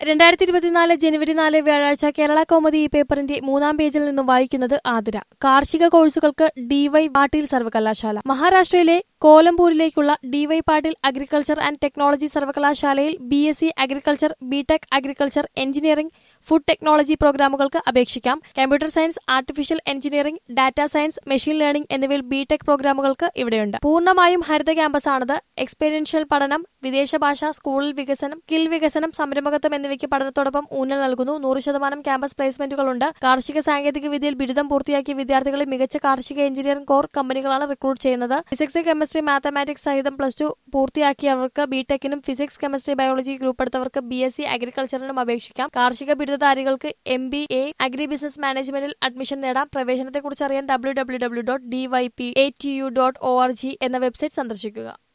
രണ്ടായിരത്തി ഇരുപത്തിനാല് ജനുവരി നാല് വ്യാഴാഴ്ച കേരള കൗമുദി ഈ പേപ്പറിന്റെ മൂന്നാം പേജിൽ നിന്നും വായിക്കുന്നത് ആതിര കാർഷിക കോഴ്സുകൾക്ക് ഡിവൈ പാട്ടീൽ സർവകലാശാല മഹാരാഷ്ട്രയിലെ കോലംപൂരിലേക്കുള്ള D Y Patil agriculture and technology സർവകലാശാലയിൽ B S C agriculture B Tech agriculture engineering food technology പ്രോഗ്രാമുകൾക്ക് അപേക്ഷിക്കാം computer science artificial engineering data science machine learning എന്നിവയിൽ ബിടെക് പ്രോഗ്രാമുകൾക്ക് ഇവിടെയുണ്ട് പൂർണ്ണമായും ഹരിത ക്യാമ്പസാണത് എക്സ്പീരിയൻഷ്യൽ പഠനം വിദേശ ഭാഷ സ്കൂളിൽ വികസനം സ്കിൽ വികസനം സംരംഭകത്വം എന്നിവയ്ക്ക് പഠനത്തോടൊപ്പം ഊന്നൽ നൽകുന്നു നൂറ് ശതമാനം ക്യാമ്പസ് പ്ലേസ്മെന്റുകളുണ്ട് കാർഷിക സാങ്കേതിക വിദ്യയിൽ ബിരുദം പൂർത്തിയാക്കിയ വിദ്യാർത്ഥികളെ മികച്ച കാർഷിക എഞ്ചിനീയറിംഗ് കോർ കമ്പനികളാണ് റിക്രൂട്ട് ചെയ്യുന്നത് ഫിസിക്സ് കെമിസ്ട്രി മാത്തമാറ്റിക്സ് സഹിതം പ്ലസ് ടു പൂർത്തിയാക്കിയവർക്ക് ബിടെക്കിനും ഫിസിക്സ് കെമിസ്ട്രി ബയോളജി ഗ്രൂപ്പ് എടുത്തവർക്ക് ബി എസ് സി അഗ്രികൾച്ചറിനും അപേക്ഷിക്കാം കാർഷിക ബിരുദധാരികൾക്ക് M B A agri business മാനേജ്മെന്റിൽ അഡ്മിഷൻ നേടാം പ്രവേശനത്തെക്കുറിച്ച് അറിയാൻ W W W dot D Y P A T U dot O R G എന്ന വെബ്സൈറ്റ് സന്ദർശിക്കുക